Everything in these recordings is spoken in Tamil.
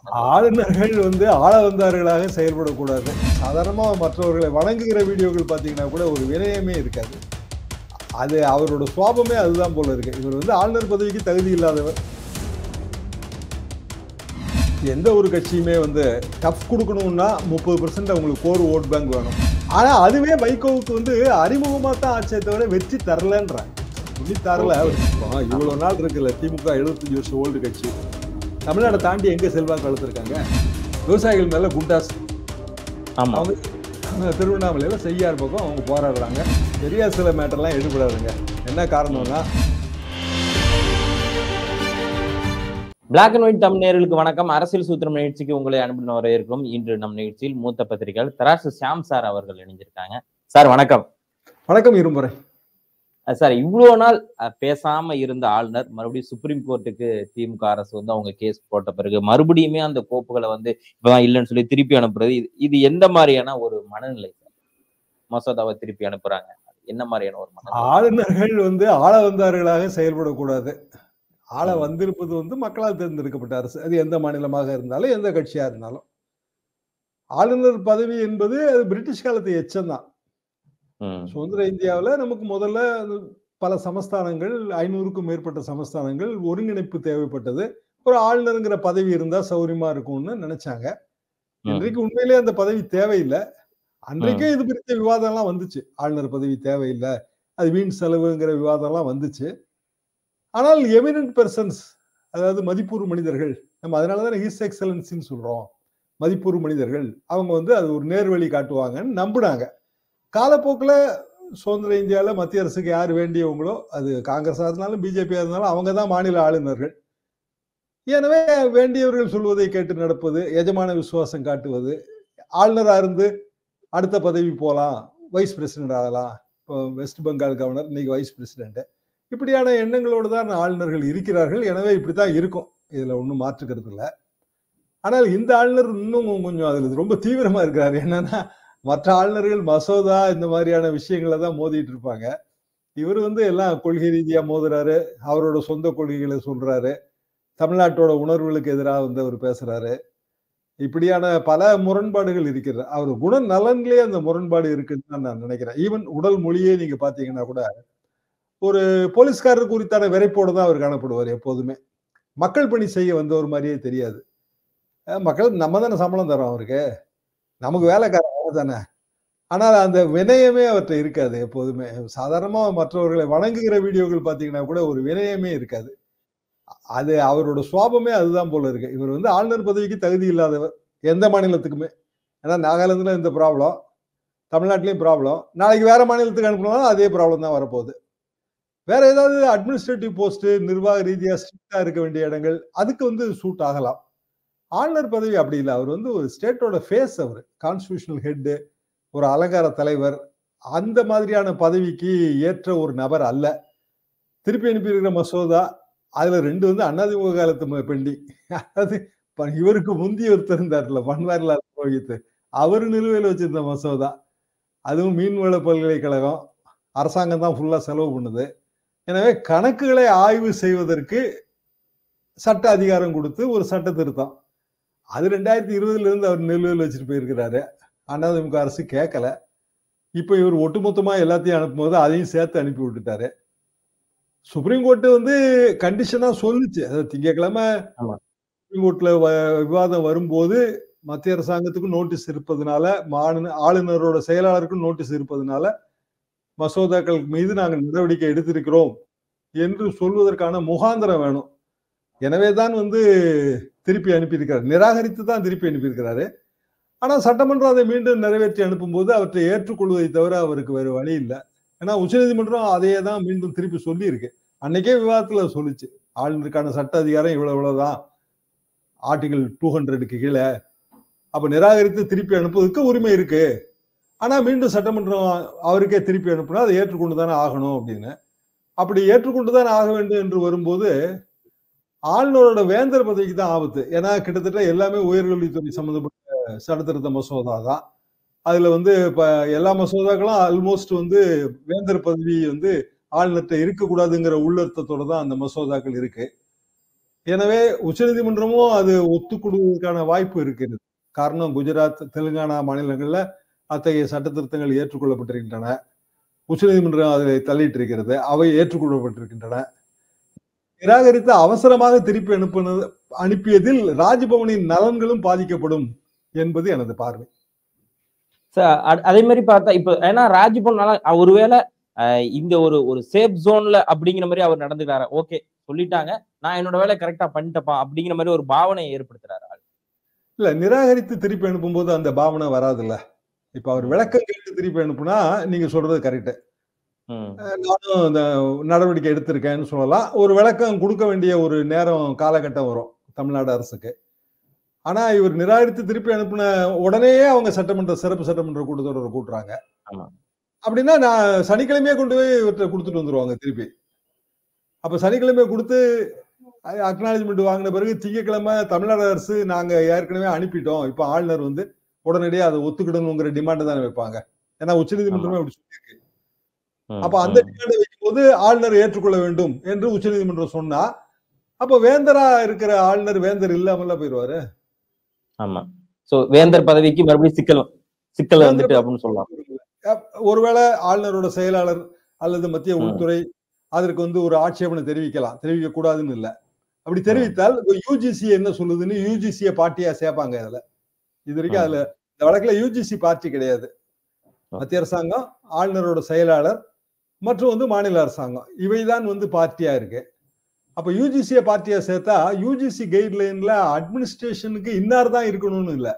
ஆளுநர்கள் வந்து ஆள வந்தார்களாக செயல்படக்கூடாது சாதாரணமாக மற்றவர்களை வணங்குகிற வீடியோக்கள் பார்த்தீங்கன்னா கூட ஒரு வினயமே இருக்காது அது அவரோட சுவாபமே அதுதான் போல இருக்கு இவர் வந்து ஆளுநர் பதவிக்கு தகுதி இல்லாதவர் எந்த ஒரு கட்சியுமே வந்து டஃப் கொடுக்கணும்னா முப்பது பர்சன்ட் அவங்களுக்கு கோர் ஓட் பேங்க் வேணும் ஆனா அதுவே வைகோவுக்கு வந்து அறிமுகமா தான் ஆச்சே தவிர வெற்றி தரலன்றாங்க சொல்லி தரல ஆ, இவ்வளவு நாள் இருக்குல்ல திமுக எழுபத்தஞ்சு வருஷம் ஓல்டு கட்சி தமிழ்நாடை தாண்டி எங்க செல்வாக்கு வளர்த்துருக்காங்க விவசாயிகள் மேல குண்டாஸ் ஆமா அவங்க அவங்க திருவண்ணாமலையில செய்யார் பக்கம் அவங்க போராடுறாங்க பெரிய சில மேட்டர்லாம் எடுபடாதுங்க என்ன காரணம்னா பிளாக் அண்ட் ஒயிட் தமிழ் நேயர்களுக்கு வணக்கம் அரசியல் சூத்திரம் நிகழ்ச்சிக்கு உங்களை அனுப்பின வரவேற்கும் இன்று நம் நிகழ்ச்சியில் மூத்த பத்திரிகையாளர் தராசு ஷியாம் சார் அவர்கள் இணைஞ்சிருக்காங்க சார் வணக்கம் வணக்கம் இருமுறை அஹ் சார் இவ்வளவு நாள் அஹ், பேசாம இருந்த ஆளுநர் மறுபடியும் சுப்ரீம் கோர்ட்டுக்கு திமுக அரசு வந்து அவங்க கேஸ் போட்ட பிறகு மறுபடியுமே அந்த கோப்புகளை வந்து இப்பதான் இல்லைன்னு சொல்லி திருப்பி அனுப்புறது இது இது எந்த மாதிரியான ஒரு மனநிலை சார் மசோதாவை திருப்பி அனுப்புறாங்க என்ன மாதிரியான ஒரு மனநிலை ஆளுநர்கள் வந்து ஆள வந்தார்களாக செயல்படக்கூடாது ஆள வந்திருப்பது வந்து மக்களால் தேர்ந்தெடுக்கப்பட்ட அரசு அது எந்த மாநிலமாக இருந்தாலும் எந்த கட்சியா இருந்தாலும் ஆளுநர் பதவி என்பது அது பிரிட்டிஷ் காலத்து எச்சம்தான் ம், சுதந்திர இந்தியாவுல நமக்கு முதல்ல அது பல சமஸ்தானங்கள் ஐநூறுக்கும் மேற்பட்ட சமஸ்தானங்கள் ஒருங்கிணைப்பு தேவைப்பட்டது ஒரு ஆளுநருங்கிற பதவி இருந்தா சௌரியமா இருக்கும்னு நினைச்சாங்க ம், இன்றைக்கு உண்மையிலேயே அந்த பதவி தேவையில்லை அன்றைக்கே இது குறித்த விவாதம்லாம் வந்துச்சு ஆளுநர் பதவி தேவையில்லை அது வீண் செலவுங்கிற விவாதம்லாம் வந்துச்சு ஆனால் எமினன்ட் பர்சன்ஸ் அதாவது மதிப்பூர் மனிதர்கள் நம்ம அதனால தான் ஹிஸ் எக்ஸலன்சின்னு சொல்றோம் மதிப்பூர் மனிதர்கள் அவங்க வந்து அது ஒரு நேர்வழி காட்டுவாங்கன்னு நம்புனாங்க காலப்போக்கில் சுதந்திர இந்தியாவில் மத்திய அரசுக்கு யார் வேண்டியவங்களோ அது காங்கிரஸாக இருந்தாலும் பிஜேபியாக இருந்தாலும் அவங்க தான் மாநில ஆளுநர்கள் எனவே வேண்டியவர்கள் சொல்வதை கேட்டு நடப்பது எஜமான விசுவாசம் காட்டுவது ஆளுநராக இருந்து அடுத்த பதவி போகலாம் வைஸ் பிரசிடென்ட் ஆகலாம் இப்போ வெஸ்ட் பெங்கால் கவர்னர் இன்னைக்கு வைஸ் பிரசிடென்ட் இப்படியான எண்ணங்களோடு தான் ஆளுநர்கள் இருக்கிறார்கள் எனவே இப்படி தான் இருக்கும் இதில் ஒன்றும் மாற்றுக்கிறது இல்லை ஆனால் இந்த ஆளுநர் இன்னும் கொஞ்சம் அதில் ரொம்ப தீவிரமா இருக்கிறாரு என்னன்னா மற்ற ஆளுநர்கள் மசோதா இந்த மாதிரியான விஷயங்களை தான் மோதிட்டு இருப்பாங்க இவர் வந்து எல்லாம் கொள்கை ரீதியா மோதுறாரு அவரோட சொந்த கொள்கைகளை சொல்றாரு தமிழ்நாட்டோட உணர்வுகளுக்கு எதிராக வந்து அவர் பேசுறாரு இப்படியான பல முரண்பாடுகள் இருக்கிறது அவர் குண நலன்களே அந்த முரண்பாடு இருக்குன்னு தான் நான் நினைக்கிறேன் ஈவன் உடல் மொழியே நீங்க பாத்தீங்கன்னா கூட ஒரு போலீஸ்காரர் குறித்தான விரைப்போடு தான் அவர் காணப்படுவார் எப்போதுமே மக்கள் பணி செய்ய வந்தவர் மாதிரியே தெரியாது அஹ் மக்கள் நம்ம தானே சம்பளம் தரோம் அவருக்கு நமக்கு வேலைக்காரன் அவர் தானே ஆனால் அந்த வினயமே அவர்கிட்ட இருக்காது எப்போதுமே சாதாரணமா மற்றவர்களை வணங்குகிற வீடியோக்கள் பார்த்தீங்கன்னா கூட ஒரு வினயமே இருக்காது அது அவரோட சுவாபமே அதுதான் போல இருக்கு இவர் வந்து ஆளுநர் பதவிக்கு தகுதி இல்லாதவர் எந்த மாநிலத்துக்குமே ஏன்னா நாகாலாந்துல இந்த ப்ராப்ளம் தமிழ்நாட்டிலையும் ப்ராப்ளம் நாளைக்கு வேற மாநிலத்துக்கு அனுப்பினாலும் அதே ப்ராப்ளம் தான் வரப்போகுது வேற ஏதாவது அட்மினிஸ்ட்ரேட்டிவ் போஸ்ட் நிர்வாக ரீதியா ஸ்ட்ரிக்டா இருக்க வேண்டிய இடங்கள் அதுக்கு வந்து சூட் ஆகலாம் ஆளுநர் பதவி அப்படி இல்லை அவர் வந்து ஒரு ஸ்டேட்டோட ஃபேஸ் அவர் கான்ஸ்டியூஷனல் ஹெட்டு ஒரு அலங்கார தலைவர் அந்த மாதிரியான பதவிக்கு ஏற்ற ஒரு நபர் அல்ல திருப்பி அனுப்பியிருக்கிற மசோதா அதுல ரெண்டு வந்து அண்ணாதிமுக காலத்து ம- பெண்டி அதாவது ப- இவருக்கு முந்தி ஒருத்தர் இருந்தார்ல பன்வாரிலால் புரோஹித் அவர் நிலுவையில் வச்சிருந்த மசோதா அதுவும் மீன்வள பல்கலைக்கழகம் அரசாங்கம் தான் ஃபுல்லா செலவு பண்ணுது எனவே கணக்குகளை ஆய்வு செய்வதற்கு சட்ட அதிகாரம் கொடுத்து ஒரு சட்ட திருத்தம் அது ரெண்டாயிரத்தி இருபதுல இருந்து அவர் நிலுவையில் வச்சுட்டு போயிருக்கிறாரு அதிமுக அரசு கேட்கல இப்போ இவர் ஒட்டுமொத்தமா எல்லாத்தையும் அனுப்பும்போது அதையும் சேர்த்து அனுப்பி விட்டுட்டாரு சுப்ரீம் கோர்ட் வந்து கண்டிஷனா சொல்லுச்சு அதாவது திங்கட்கிழமை ஆமா. சுப்ரீம் கோர்ட்ல வ- விவாதம் வரும்போது மத்திய அரசாங்கத்துக்கும் நோட்டீஸ் இருப்பதனால மாநில ஆளுநரோட செயலாளருக்கும் நோட்டீஸ் இருப்பதனால மசோதாக்கள் மீது நாங்கள் நடவடிக்கை எடுத்திருக்கிறோம் என்று சொல்வதற்கான முகாந்திரம் வேணும் எனவே தான் வந்து திருப்பி அனுப்பியிருக்கிறார் நிராகரித்து தான் திருப்பி அனுப்பியிருக்கிறாரு ஆனால் சட்டமன்றம் அதை மீண்டும் நிறைவேற்றி அனுப்பும்போது அவற்றை ஏற்றுக்கொள்வதை தவிர அவருக்கு வேறு வழி இல்லை ஏன்னா உச்சநீதிமன்றம் அதையே தான் மீண்டும் திருப்பி சொல்லியிருக்கு அன்னைக்கே விவாதத்துல சொல்லுச்சு ஆளுநருக்கான சட்ட அதிகாரம் இவ்வளவு இவ்வளவுதான் ஆர்டிகல் டூ ஹண்ட்ரடுக்கு கீழே அப்ப நிராகரித்து திருப்பி அனுப்புவதற்கு உரிமை இருக்கு ஆனா மீண்டும் சட்டமன்றம் அவருக்கே திருப்பி அனுப்புனா அதை ஏற்றுக்கொண்டு தானே ஆகணும் அப்படின்னு அப்படி ஏற்றுக்கொண்டு தானே ஆக வேண்டும் என்று வரும்போது ஆளுநரோட வேந்தர் பதவிக்கு தான் ஆபத்து ஏன்னா கிட்டத்தட்ட எல்லாமே உயர்கல்வித்துறை சம்பந்தப்பட்ட சட்டத்திருத்த மசோதா தான் அதுல வந்து இப்ப எல்லா மசோதாக்களும் ஆல்மோஸ்ட் வந்து வேந்தர் பதவி வந்து ஆளுநர்கிட்ட இருக்கக்கூடாதுங்கிற உள்ளர்த்தத்தோட தான் அந்த மசோதாக்கள் இருக்கு எனவே உச்சநீதிமன்றமும் அது ஒத்துக்கொடுவதற்கான வாய்ப்பு இருக்கிறது காரணம் குஜராத் தெலுங்கானா மாநிலங்கள்ல அத்தகைய சட்ட திருத்தங்கள் ஏற்றுக்கொள்ளப்பட்டிருக்கின்றன உச்சநீதிமன்றம் அதை தள்ளிட்டு இருக்கிறது அவை ஏற்றுக்கொள்ளப்பட்டிருக்கின்றன நிராகரித்து அவசரமாக திருப்பி அனுப்பினது அனுப்பியதில் ராஜ்பவனின் நலன்களும் பாதிக்கப்படும் என்பது எனது பார்வை சார் அ- அதே மாதிரி பார்த்தா இப்போ ஏன்னா ராஜ்பவன் ஒருவேளை அஹ், இந்த ஒரு ஒரு சேஃப் ஜோன்ல அப்படிங்கிற மாதிரி அவர் நடந்துக்கிறாரு ஓகே சொல்லிட்டாங்க நான் என்னோட வேலையை கரெக்டா பண்ணிட்டப்பா அப்படிங்கிற மாதிரி ஒரு பாவனையை ஏற்படுத்துறாரு ஆள். இல்ல நிராகரித்து திருப்பி அனுப்பும்போது அந்த பாவனை வராதுல்ல இப்ப அவர் விளக்கம் கேட்டு திருப்பி அனுப்புனா நீங்க சொல்றது கரெக்ட் ம், நானும் இந்த நடவடிக்கை எடுத்திருக்கேன்னு சொல்லலாம் ஒரு விளக்கம் கொடுக்க வேண்டிய ஒரு நேரம் காலகட்டம் வரும் தமிழ்நாடு அரசுக்கு ஆனா இவர் நிராகரித்து திருப்பி அனுப்பின உடனேயே அவங்க சட்டமன்ற சிறப்பு சட்டமன்ற கூட்டத்தொடரை கூட்டுறாங்க ஆமா. அப்படின்னா நான் சனிக்கிழமையே கொண்டு போய் இவர்கிட்ட கொடுத்துட்டு வந்துருவாங்க திருப்பி அப்ப சனிக்கிழமை கொடுத்து அக்னாலஜ்மெண்ட் வாங்கின பிறகு திங்கட்கிழமை தமிழ்நாடு அரசு நாங்க ஏற்கனவே அனுப்பிட்டோம் இப்ப ஆளுநர் வந்து உடனடியே அதை ஒத்துக்கிடணுங்கிற டிமாண்ட் தானே வைப்பாங்க ஏன்னா உச்சநீதிமன்றமே அப்படி சொல்லியிருக்கு ம், அப்ப அந்த ம். டிமாண்டை வைக்கும்போது ஆளுநர் ஏற்றுக்கொள்ள வேண்டும் என்று உச்சநீதிமன்றம் சொன்னா அப்ப வேந்தரா இருக்கிற ஆளுநர் வேந்தர் இல்லாமல போயிருவாரு ஆமா சோ வேந்தர் பதவிக்கு மறுபடியும் சிக்கல் சிக்கல் வேந்தர் வந்துட்டு அப்படின்னு சொல்லலாம் அப்- ஒருவேளை ஆளுநரோட செயலாளர் அல்லது மத்திய ம். உள்துறை அதற்கு வந்து ஒரு ஆட்சேபனை தெரிவிக்கலாம் தெரிவிக்க கூடாதுன்னு இல்ல அப்படி தெரிவித்தால் யூஜிசி என்ன சொல்லுதுன்னு யூஜிசிய பார்ட்டியா சேர்ப்பாங்க அதுல இது வரைக்கும் ம். அதுல இந்த வழக்குல யூஜிசி பார்ட்டி கிடையாது மத்திய அரசாங்கம் ஆளுநரோட செயலாளர் மற்றும் வந்து மாநில அரசாங்கம் இவைதான் வந்து பார்ட்டியா இருக்கு அப்ப யூஜிசிய பார்ட்டியா சேர்த்தா யூஜிசி கைட்லைன்ல அட்மினிஸ்ட்ரேஷனுக்கு இன்னார் தான் இருக்கணும்னு இல்ல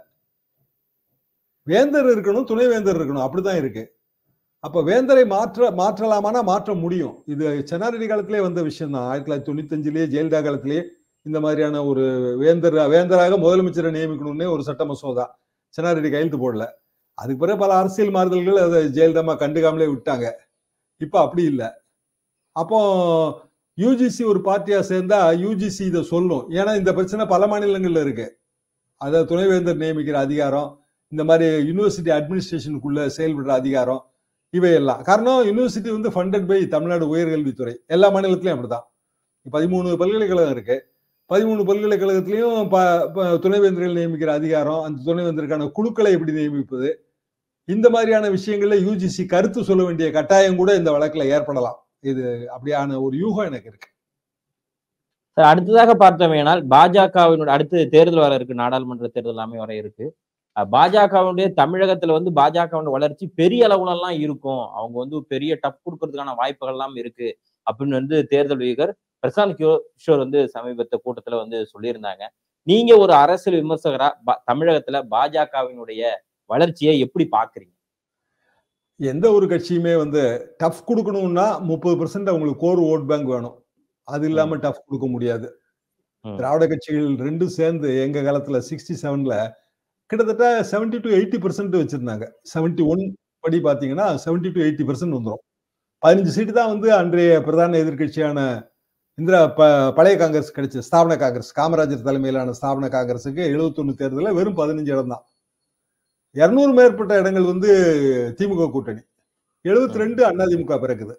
வேந்தர் இருக்கணும் துணைவேந்தர் இருக்கணும் அப்படிதான் இருக்கு அப்ப வேந்தரை மாற்ற மாற்றலாமானா மாற்ற முடியும் இது சென்னாரெட்டி காலத்திலே வந்த விஷயம் தான் ஆயிரத்தி தொள்ளாயிரத்தி தொண்ணூத்தஞ்சுலயே ஜெயலலிதா காலத்திலேயே இந்த மாதிரியான ஒரு வேந்தர் வேந்தராக முதலமைச்சரை நியமிக்கணும்னே ஒரு சட்ட மசோதா சென்னாரெட்டி கையெழுத்து போடல அதுக்கு பிறகு பல அரசியல் மாறுதல்கள் அதை ஜெயலலிதா கண்டுக்காமலே விட்டாங்க இப்ப அப்படி இல்லை அப்போ யூஜிசி ஒரு பார்ட்டியா சேர்ந்தா யூஜிசி இதை சொல்லும் ஏன்னா இந்த பிரச்சனை பல மாநிலங்கள்ல இருக்கு அதாவது துணைவேந்தர் நியமிக்கிற அதிகாரம் இந்த மாதிரி யூனிவர்சிட்டி அட்மினிஸ்ட்ரேஷனுக்குள்ள செயல்படுற அதிகாரம் இவையெல்லாம் காரணம் யூனிவர்சிட்டி வந்து ஃபண்டட் பை தமிழ்நாடு உயர்கல்வித்துறை எல்லா மாநிலத்திலயும் அப்படிதான் பதிமூணு பல்கலைக்கழகம் இருக்கு பதிமூணு பல்கலைக்கழகத்திலையும் ப- ப- துணைவேந்தர்கள் நியமிக்கிற அதிகாரம் அந்த துணைவேந்தருக்கான குழுக்களை எப்படி நியமிப்பது இந்த மாதிரியான விஷயங்கள்ல யூஜிசி கருத்து சொல்ல வேண்டிய கட்டாயம் கூட இந்த வழக்குல ஏற்படலாம் இது அப்படியான ஒரு யூகம் எனக்கு இருக்கு சார் அடுத்ததாக பார்த்தோமேனால் பாஜகவினுடைய அடுத்து தேர்தல் வர இருக்கு நாடாளுமன்ற தேர்தல் எல்லாமே வர இருக்கு அஹ் பாஜகவுடைய தமிழகத்துல வந்து பாஜகவுடைய வளர்ச்சி பெரிய அளவுல எல்லாம் இருக்கும் அவங்க வந்து பெரிய டப் கொடுக்கறதுக்கான வாய்ப்புகள் எல்லாம் இருக்கு அப்படின்னு வந்து தேர்தல் வீகர் பிரசாந்த் கியோ- கிஷோர் வந்து சமீபத்த கூட்டத்துல வந்து சொல்லியிருந்தாங்க நீங்க ஒரு அரசியல் விமர்சகரா பா- தமிழகத்துல பாஜகவினுடைய வளர்ச்சியை எப்படி பாக்குறீங்க எந்த ஒரு கட்சியுமே வந்து டஃப் கொடுக்கணும்னா முப்பது பர்சன்ட் அவங்களுக்கு கோர் ஓட் பேங்க் வேணும் அது இல்லாம டஃப் கொடுக்க முடியாது ம். திராவிட கட்சிகள் ரெண்டும் சேர்ந்து எங்க காலத்துல சிக்ஸ்டி செவன்ல கிட்டத்தட்ட செவன்டி டு எயிட்டி பர்சன்ட் வச்சிருந்தாங்க செவன்டி ஒன் படி பாத்தீங்கன்னா செவன்டி டு எயிட்டி பர்சன்ட் வந்துடும் பதினஞ்சு சீட்டு தான் வந்து அன்றைய பிரதான எதிர்க்கட்சியான இந்திரா ப பழைய காங்கிரஸ் கிடைச்ச ஸ்தாபன காங்கிரஸ் காமராஜர் தலைமையிலான ஸ்தாபன காங்கிரஸுக்கு 71 தேர்தலில் வெறும் பதினஞ்சு இடம் தான் இருநூறு மேற்பட்ட இடங்கள் வந்து திமுக கூட்டணி 72 ரெண்டு அதிமுக பிறக்குது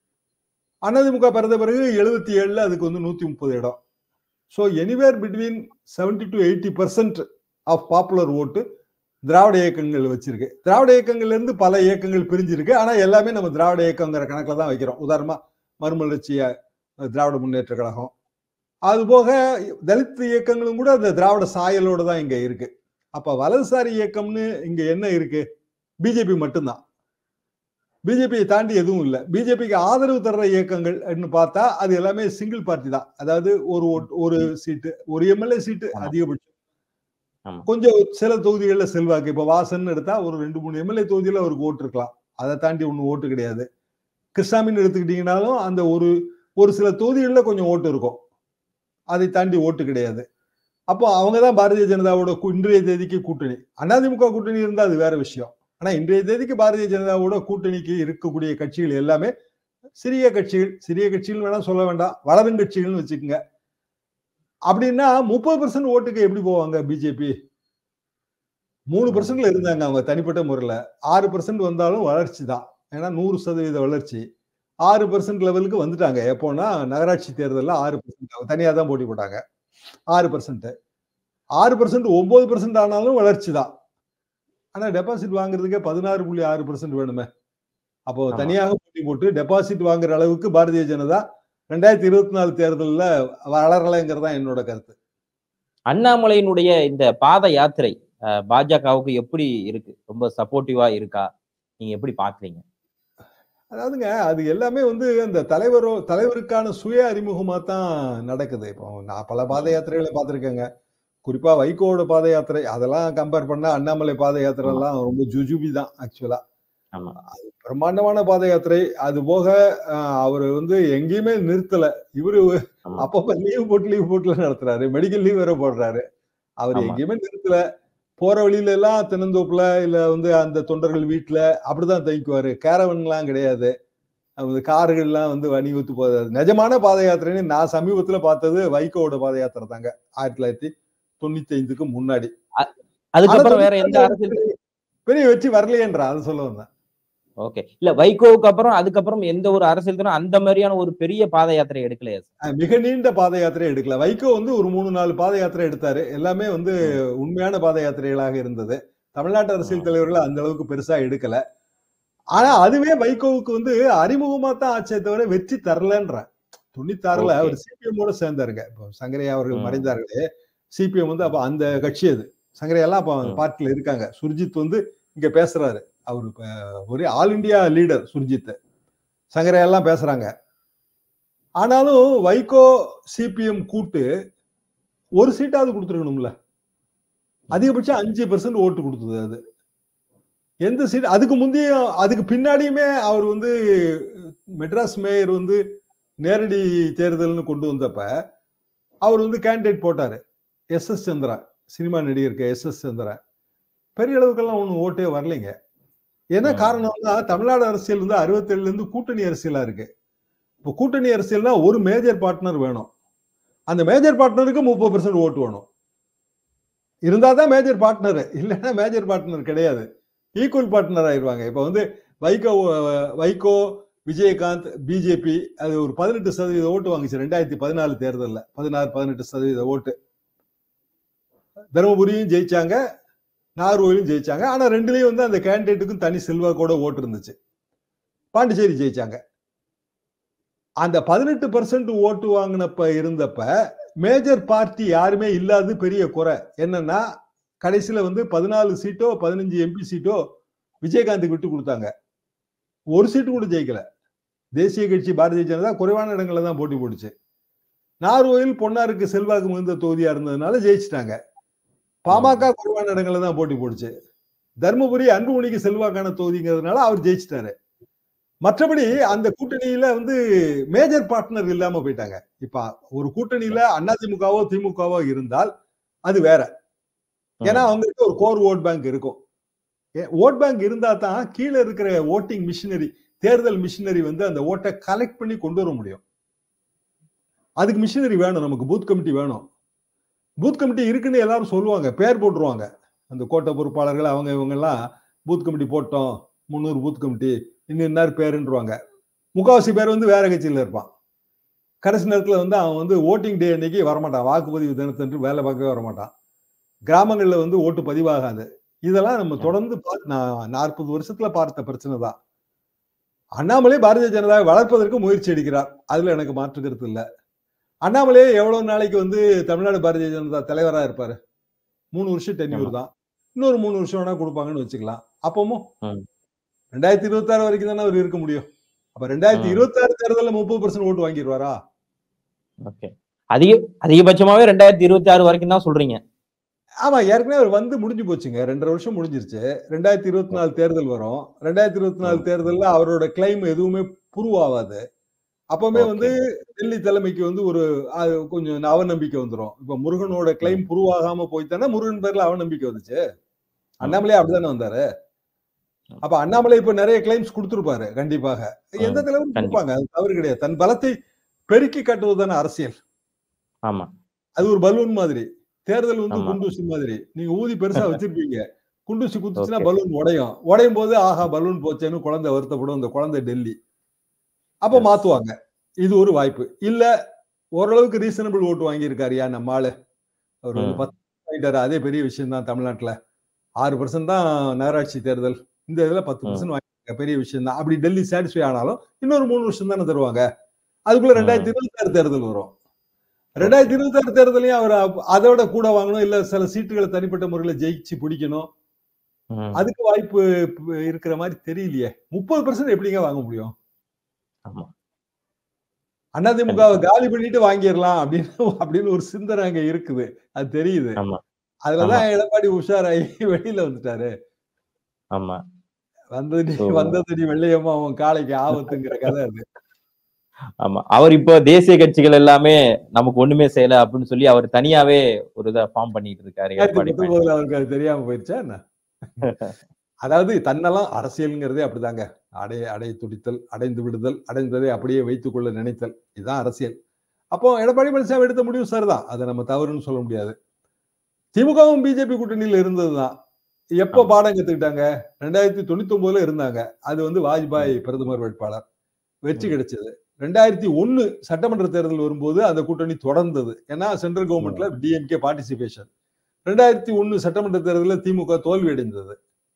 அதிமுக பிறந்த பிறகு எழுபத்தி ஏழுல அதுக்கு வந்து நூத்தி முப்பது இடம் so anywhere between seventy to eighty percent of popular ஓட்டு திராவிட இயக்கங்கள் வச்சிருக்கு திராவிட இயக்கங்கள்ல இருந்து பல இயக்கங்கள் பிரிஞ்சிருக்கு ஆனா எல்லாமே நம்ம திராவிட இயக்கங்கிற கணக்குல தான் வைக்கிறோம் உதாரணமா மறுமலர்ச்சிய திராவிட முன்னேற்ற கழகம் அது போக தலித் இயக்கங்களும் கூட அந்த திராவிட சாயலோட தான் இங்க இருக்கு அப்ப வலதுசாரி இயக்கம்னு இங்க என்ன இருக்கு பிஜேபி மட்டும்தான் பிஜேபியை தாண்டி எதுவும் இல்லை பிஜேபிக்கு ஆதரவு தர்ற இயக்கங்கள் பார்த்தா அது எல்லாமே சிங்கிள் பார்ட்டி தான் அதாவது ஒரு ஓட்- ஒரு சீட்டு ஒரு எம்எல்ஏ சீட்டு ஆமா. அதிகபட்சம் ஆமா. கொஞ்சம் சில தொகுதிகளில் செல்வாக்கு இப்ப வாசன் எடுத்தா ஒரு ரெண்டு மூணு எம்எல்ஏ தொகுதியில அவருக்கு ஓட்டு இருக்கலாம் அதை தாண்டி ஒன்றும் ஓட்டு கிடையாது கிருஷ்ணாமின்னு எடுத்துக்கிட்டீங்கன்னாலும் அந்த ஒரு ஒரு சில தொகுதிகளில் கொஞ்சம் ஓட்டு இருக்கும் அதை தாண்டி ஓட்டு கிடையாது அப்போ அவங்க தான் பாரதிய ஜனதாவோட கு- இன்றைய தேதிக்கு கூட்டணி அதிமுக கூட்டணி இருந்தா அது வேற விஷயம் ஆனா இன்றைய தேதிக்கு பாரதிய ஜனதாவோட கூட்டணிக்கு இருக்கக்கூடிய கட்சிகள் எல்லாமே சிறிய கட்சிகள் சிறிய கட்சிகள் வேணா சொல்ல வேண்டாம் வளரும் கட்சிகள்னு வச்சுக்கோங்க அப்படின்னா முப்பது பர்சன்ட் ஓட்டுக்கு எப்படி போவாங்க பிஜேபி மூணு பர்சன்ட்ல இருந்தாங்க அவங்க தனிப்பட்ட முறையில ஆறு பர்சன்ட் வந்தாலும் வளர்ச்சி தான் ஏன்னா நூறு சதவீத வளர்ச்சி ஆறு பர்சன்ட் லெவலுக்கு வந்துட்டாங்க எப்போன்னா நகராட்சி தேர்தலில் ஆறு பர்சன்ட் அவங்க தனியாக தான் போட்டி போட்டாங்க ஆறு பர்சன்ட் ஆறு பர்சன்ட் ஒன்பது பர்சன்ட் ஆனாலும் வளர்ச்சி தான் ஆனா டெபாசிட் வாங்குறதுக்கே பதினாறு புள்ளி ஆறு பர்சன்ட் வேணுமே அப்போ ஆமா. தனியாக போட்டி போட்டு டெபாசிட் வாங்குற அளவுக்கு பாரதிய ஜனதா ரெண்டாயிரத்தி இருபத்தி நாலு தேர்தலில் வளரலைங்கிறது தான் என்னோட கருத்து அண்ணாமலையினுடைய இந்த பாத யாத்திரை அஹ், பாஜகவுக்கு எப்படி இருக்கு ரொம்ப சப்போர்ட்டிவா இருக்கா நீங்க எப்படி பாக்குறீங்க அதாவதுங்க அது எல்லாமே வந்து அந்த தலைவரோ தலைவருக்கான சுய அறிமுகமா தான் நடக்குது இப்போ நான் பல பாத யாத்திரைகளை பார்த்துருக்கேங்க குறிப்பா வைகோவோட பாத யாத்திரை அதெல்லாம் கம்பேர் பண்ணா அண்ணாமலை பாத யாத்திரை எல்லாம் ரொம்ப ஜுஜுபி தான் ஆக்சுவலா ஆமா பிரம்மாண்டமான பாத யாத்திரை அது போக அவர் வந்து எங்கேயுமே நிறுத்தல இவரு ஆமா. அப்பப்ப லீவ் போட்டு லீவ் போட்டுல நடத்துறாரு மெடிக்கல் லீவ் வேற போடுறாரு அவர் ஆமா. எங்கேயுமே நிறுத்தல போற வழியில எல்லாம் தென்னந்தோப்புல இல்ல வந்து அந்த தொண்டர்கள் வீட்டுல அப்படிதான் தங்கிக்குவாரு கேரவன்லாம் கிடையாது அவங்க கார்கள்லாம் வந்து வணிகத்து போதாது நிஜமான பாத யாத்திரைன்னு நான் சமீபத்துல பார்த்தது வைகோவோட பாத யாத்திரை தாங்க ஆயிரத்தி தொள்ளாயிரத்தி தொண்ணூத்தி ஐந்துக்கு முன்னாடி அதுக்கப்புறம் ஆனா வேற எந்த அரசியல் பெரிய வச்சு வரலையேன்றா அது சொல்ல வந்தேன் ஓகே இல்ல வைகோவுக்கு அப்புறம் அதுக்கப்புறம் எந்த ஒரு அரசியல் தினம் அந்த மாதிரியான ஒரு பெரிய பாத யாத்திரை எடுக்கலையா சார் அஹ் மிக நீண்ட பாத யாத்திரை எடுக்கல வைகோ வந்து ஒரு மூணு நாலு பாத யாத்திரை எடுத்தாரு எல்லாமே வந்து உண்மையான பாத யாத்திரைகளாக இருந்தது தமிழ்நாட்டு அரசியல் தலைவர்கள் அந்த அளவுக்கு பெருசா எடுக்கல ஆனா அதுவே வைகோவுக்கு வந்து அறிமுகமா தான் ஆச்சே தவிர வெற்றி தரலன்ற தொண்ணூத்தாறுல Okay. அவர் சிபிஎம் ஓட சேர்ந்தாருங்க இப்போ சங்கரையா அவர்கள் ம். மறைந்தார்களே சிபிஎம் வந்து அப்ப அந்த கட்சி அது சங்கரையெல்லாம் அப்ப ம். பார்ட்டில இருக்காங்க சுர்ஜித் வந்து இங்க பேசுறாரு அவர் இப்ப ஒரே ஆல் இந்தியா லீடர் சுர்ஜித் சங்கரையெல்லாம் பேசுறாங்க ஆனாலும் வைகோ சிபிஎம் கூட்டு ஒரு சீட்டாவது கொடுத்துருக்கணும்ல அதிகபட்சம் அஞ்சு பெர்சன்ட் ஓட்டு கொடுத்தது அது எந்த சீட் அதுக்கு முந்தைய அதுக்கு பின்னாடியுமே அவர் வந்து மெட்ராஸ் மேயர் வந்து நேரடி தேர்தல்னு கொண்டு வந்தப்ப அவர் வந்து கேண்டிடேட் போட்டாரு எஸ் எஸ் சந்திரா சினிமா நடிகருக்கு எஸ் எஸ் சந்திரா பெரிய அளவுக்கெல்லாம் ஒன்றும் ஓட்டே வரலைங்க என்ன ம். காரணம்னா தமிழ்நாடு அரசியல் வந்து அறுபத்தேழுல இருந்து கூட்டணி அரசியலா இருக்கு இப்போ கூட்டணி அரசியல்னா ஒரு மேஜர் பார்ட்னர் வேணும் அந்த மேஜர் பார்ட்னருக்கு முப்பது பெர்சன்ட் ஓட்டு வேணும் இருந்தா தான் மேஜர் பார்ட்னர் இல்லைன்னா மேஜர் பார்ட்னர் கிடையாது ஈக்குவல் பார்ட்னர் ஆயிடுவாங்க இப்போ வந்து வைகோ அஹ், வைகோ விஜயகாந்த் பிஜேபி அது ஒரு பதினெட்டு சதவீத ஓட்டு வாங்குச்சு ரெண்டாயிரத்தி பதினாலு தேர்தலில் பதினாறு பதினெட்டு சதவீத ஓட்டு தருமபுரியும் ஜெயிச்சாங்க நாகர்கோவிலும் ஜெயிச்சாங்க ஆனா ரெண்டுலயும் வந்து அந்த கேண்டிடேட்டுக்கும் தனி செல்வாக்கோட ஓட்டு இருந்துச்சு பாண்டிச்சேரி ஜெயிச்சாங்க அந்த பதினெட்டு பர்சன்ட் ஓட்டு வாங்கினப்ப இருந்தப்ப மேஜர் பார்ட்டி யாருமே இல்லாதது பெரிய குறை என்னன்னா கடைசியில வந்து பதினாலு சீட்டோ பதினஞ்சு எம்பி சீட்டோ விஜயகாந்துக்கு விட்டு கொடுத்தாங்க ஒரு சீட்டு கூட ஜெயிக்கல தேசிய கட்சி பாரதிய ஜனதா குறைவான இடங்கள்ல தான் போட்டி போட்டுச்சு நார்வேயில் பொன்னாருக்கு செல்வாக்கு மிகுந்த தொகுதியா இருந்ததுனால ஜெயிச்சிட்டாங்க பாமக குறைவான இடங்கள்ல தான் போட்டி போட்டுச்சு தர்மபுரி அன்புமணிக்கு செல்வாக்கான தொகுதிங்கிறதுனால அவர் ஜெயிச்சிட்டாரு மற்றபடி அந்த கூட்டணியில வந்து மேஜர் பார்ட்னர் இல்லாம போயிட்டாங்க இப்ப ஒரு கூட்டணியில அதிமுகவோ திமுகவோ இருந்தால் அது வேற ஏன்னா அவங்களுக்கு ஒரு கோர் ஓட் பேங்க் இருக்கும் ஓட் பேங்க் இருந்தா தான் கீழே இருக்கிற ஓட்டிங் மிஷினரி தேர்தல் மிஷினரி வந்து அந்த ஓட்டை கலெக்ட் பண்ணி கொண்டு வர முடியும் அதுக்கு மிஷினரி வேணும் நமக்கு பூத் கமிட்டி வேணும் பூத் கமிட்டி இருக்குன்னு எல்லாரும் சொல்லுவாங்க பேர் போட்டுருவாங்க அந்த கோட்டை பொறுப்பாளர்கள் அவங்க இவங்க எல்லாம் பூத் கமிட்டி போட்டோம் முந்நூறு பூத் கமிட்டி இன்னும் இன்னார் பேருன்றுவாங்க முக்காவாசி பேர் வந்து வேற கட்சியில் இருப்பான் கடைசி நேரத்தில் வந்து அவன் வந்து ஓட்டிங் டே அன்னைக்கு வரமாட்டான் வாக்குப்பதிவு தினத்தன்று வேலை பார்க்கவே வரமாட்டான் கிராமங்களில் வந்து ஓட்டு பதிவாகாது இதெல்லாம் நம்ம தொடர்ந்து நாற்பது வருஷத்துல பார்த்த பிரச்சனை தான் அண்ணாமலை பாரதிய ஜனதாவை வளர்ப்பதற்கு முயற்சி எடுக்கிறார் அதுல எனக்கு மாற்று கருத்து இல்லை அண்ணாமலையே எவ்வளவு நாளைக்கு வந்து தமிழ்நாடு பாரதிய ஜனதா தலைவரா இருப்பாரு மூணு வருஷம் டென்யூர் தான் இன்னொரு மூணு வருஷம் வேணா கொடுப்பாங்கன்னு வச்சுக்கலாம் அப்பவும் ரெண்டாயிரத்தி இருபத்தி ஆறு வரைக்கும் தானே அவர் இருக்க முடியும் அப்ப ரெண்டாயிரத்தி இருபத்தி ஆறு தேர்தலில் முப்பது பர்சன்ட் ஓட்டு வாங்கிடுவாரா ஓகே அதிக அதிகபட்சமாவே ரெண்டாயிரத்தி இருபத்தி ஆறு வரைக்கும் தான் சொல்றீங்க ஆமா ஏற்கனவே அவர் வந்து முடிஞ்சு போச்சுங்க ரெண்டரை வருஷம் முடிஞ்சிருச்சு ரெண்டாயிரத்தி இருபத்தி நாலு தேர்தல் வரும் ரெண்டாயிரத்தி இருபத்தி நாலு தேர்தல்ல அவரோட கிளைம் எதுவுமே ப்ரூவ் ஆகாது அப்பவுமே வந்து டெல்லி தலைமைக்கு வந்து ஒரு கொஞ்சம் அவநம்பிக்கை வந்துடும் இப்ப முருகனோட கிளைம் ப்ரூவ் ஆகாம போய்த்தானே முருகன் பேர்ல அவநம்பிக்கை வந்துச்சு அண்ணாமலையே அப்படித்தானே வந்தாரு அப்ப அண்ணாமலை இப்ப நிறைய கிளைம்ஸ் கொடுத்திருப்பாரு கண்டிப்பாக எந்த தலைவரும் கொடுப்பாங்க அது தவறு கிடையாது தன் பலத்தை பெருக்கி காட்டுவதுதானே அரசியல் ஆமா அது ஒரு பலூன் மாதிரி தேர்தல் வந்து குண்டூசி மாதிரி நீங்க ஊதி பெருசா வச்சிருப்பீங்க குண்டூசி குத்துச்சுன்னா பலூன் உடையும் உடையும் போது ஆஹா பலூன் போச்சேன்னு குழந்தை வருத்தப்படும் அந்த குழந்தை டெல்லி அப்ப மாத்துவாங்க இது ஒரு வாய்ப்பு இல்ல ஓரளவுக்கு ரீசனபிள் ஓட்டு வாங்கியிருக்காருயா நம்ம ஆளு அவர் வந்து ம். பத்து வாங்கிட்டாரு அதே பெரிய விஷயம் தான் தமிழ்நாட்டுல ஆறு பர்சன்ட் தான் நகராட்சி தேர்தல் இந்த இதுல பத்து ம். பர்சன்ட் வாங்கியிருக்க பெரிய விஷயம் தான் அப்படி டெல்லி சாட்டிஸ்ஃபை ஆனாலும் இன்னொரு மூணு வருஷம் தானே தருவாங்க அதுக்குள்ள ம். ரெண்டாயிரத்தி இருபத்தி ஆறு தேர்தல் வரும் ரெண்டாயிரத்தி இருபத்தி ஆறு தேர்தலையும் அவர் அப்- அதோட கூட வாங்கணும் இல்ல சில சீட்டுகளை தனிப்பட்ட முறையில ஜெயிச்சு பிடிக்கணும் ம். அதுக்கு வாய்ப்பு ப- இருக்கிற மாதிரி தெரியலையே முப்பது பர்சன்ட் எப்படிங்க வாங்க முடியும் ஆமா. அதிமுக வை காலி பண்ணிட்டு வாங்கிடலாம் அப்படின்னு அப்படின்னு ஒரு சிந்தனை அங்க இருக்குது அது தெரியுது ஆமா. அதுலதான் எடப்பாடி உஷாராயி வெளியில வந்துட்டாரு ஆமா வந்தது So- வந்தது நீ வெள்ளையம்மா அவன் காளைக்கு ஆபத்துங்கிற கதை அது ஆமா அவர் இப்போ தேசிய கட்சிகள் எல்லாமே நமக்கு ஒண்ணுமே செய்யல அப்படின்னு சொல்லி அவர் தனியாவே ஒரு இதை ஃபார்ம் பண்ணிட்டு இருக்காரு ரெண்டாயிரத்தி எடப்பாடி பழனிசாமி. பத்தொன்பதுல அவருக்கு அது தெரியாம போயிருச்சா என்ன அதாவது தன்னெல்லாம் அரசியல்ங்கிறதே அப்படிதாங்க அடைய அடைய துடித்தல் அடைந்து விடுதல் அடைந்ததை அப்படியே வைத்துக் கொள்ள நினைத்தல் இதுதான் அரசியல் அப்போ எடப்பாடி பழனிசாமி எடுத்த முடிவு சரிதான் அதை நம்ம தவறுன்னு சொல்ல முடியாது திமுகவும் பிஜேபி கூட்டணியில் இருந்ததுதான் எப்போ ஆமா. பாடம் கத்துக்கிட்டாங்க ரெண்டாயிரத்தி தொண்ணூத்தி ஒன்பதுல இருந்தாங்க அது வந்து வாஜ்பாய் பிரதமர் வேட்பாளர் வெற்றி ம். கிடைச்சது ரெண்டாயிரத்தி ஒன்னு சட்டமன்ற தேர்தல் வரும்போது அந்த கூட்டணி தொடர்ந்தது ஏன்னா சென்ட்ரல் கவர்மெண்ட்ல டிஎம்கே பார்ட்டிசிபேஷன் ரெண்டாயிரத்தி ஒன்னு சட்டமன்ற தேர்தலில் திமுக தோல்வி அடைந்தது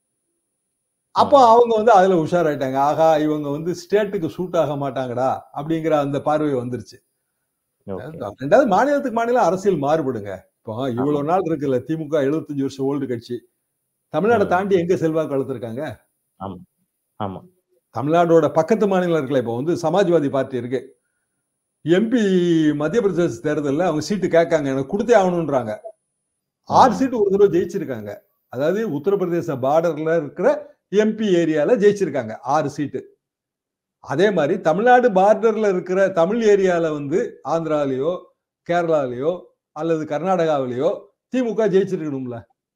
அப்போ அவங்க வந்து அதுல உஷாராயிட்டாங்க ஆகா இவங்க வந்து ஸ்டேட்டுக்கு சூட் ஆக மாட்டாங்கடா அப்படிங்கிற அந்த பார்வை வந்துருச்சு Okay. ரெண்டாவது மாநிலத்துக்கு மாநிலம் அரசியல் மாறுபடுங்க இப்போ இவ்வளவு நாள் இருக்குல்ல திமுக 75 வருஷம் ஓல்டு கட்சி தமிழ்நாட்டை ம். தாண்டி எங்க செல்வாக்கு வளர்த்துருக்காங்க ஆமா தமிழ்நாடோட பக்கத்து மாநிலம் இருக்குல்ல இப்போ வந்து சமாஜ்வாதி பார்ட்டி இருக்கு எம்பி மத்திய பிரதேச தேர்தலில் அவங்க சீட்டு கேட்காங்க எனக்கு கொடுத்தே ஆகணும்ன்றாங்க ஆறு ம். சீட்டு ஒரு தடவை ஜெயிச்சிருக்காங்க அதாவது உத்தரப்பிரதேச பார்டர்ல இருக்கிற எம்பி ஏரியால ஜெயிச்சிருக்காங்க ஆறு சீட்டு அதே மாதிரி தமிழ்நாடு பார்டர்ல இருக்கிற தமிழ் ஏரியால வந்து ஆந்திராலேயோ கேரளாலேயோ அல்லது கர்நாடகாவிலேயோ திமுக ஜெயிச்சிருக்கணும்ல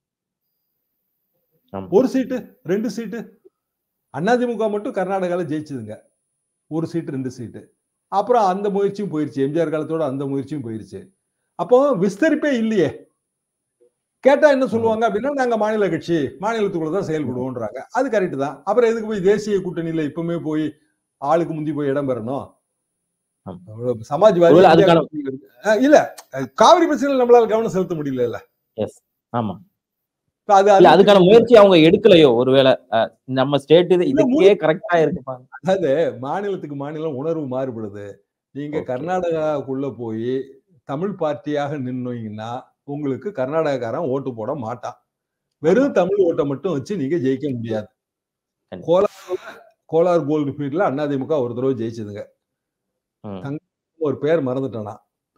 ஆமா. ஒரு சீட்டு ரெண்டு சீட்டு அதிமுக மட்டும் கர்நாடகால ஜெயிச்சதுங்க ஒரு சீட்டு ரெண்டு சீட்டு அப்புறம் அந்த முயற்சியும் போயிருச்சு எம்ஜிஆர் காலத்தோட அந்த முயற்சியும் போயிருச்சு அப்போ விஸ்தரிப்பே இல்லையே கேட்டா என்ன சொல்லுவாங்க அப்படின்னா நாங்க மாநில கட்சி மாநிலத்துக்குள்ள தான் செயல்படுவோன்றாங்க அது கரெக்ட் தான் அப்புறம் எதுக்கு போய் தேசிய கூட்டணியில இப்பவுமே போய் ஆளுக்கு முந்தி போய் இடம் பெறணும் ஆமா. அவ்வளவு சமாஜ்வாதி ஒருவேளை அதுக்கான- இந்தியா கூட்டணியில இருக்கு. அஹ் இல்ல அஹ் காவிரி பிரச்சனையில் நம்மளால கவனம் செலுத்த முடியல ஆமா அது இல்ல அதுக்கான முயற்சி அவங்க எடுக்கலையோ ஒருவேளை அஹ், நம்ம ஸ்டேட் இது இல்ல, இதுக்கே கரெக்டா இருக்குப்பா அதாவது மாநிலத்துக்கு மாநிலம் உணர்வு மாறுபடுது நீங்க Okay. கர்நாடகாவுக்குள்ள போய் தமிழ் பார்ட்டியாக நின்னீங்கன்னா உங்களுக்கு கர்நாடகாக்காரன் ஓட்டு போட மாட்டான் வெறும் தமிழ் ஓட்டை மட்டும் வச்சு நீங்க ஜெயிக்க முடியாது கண்டிப்பா. கோலார்ல கோலார் கோல்டு ஃபீல்ட்ல அதிமுக ஒரு தடவை ஜெயிச்சதுங்க ம். ஒரு பேர் மறந்துட்டேனா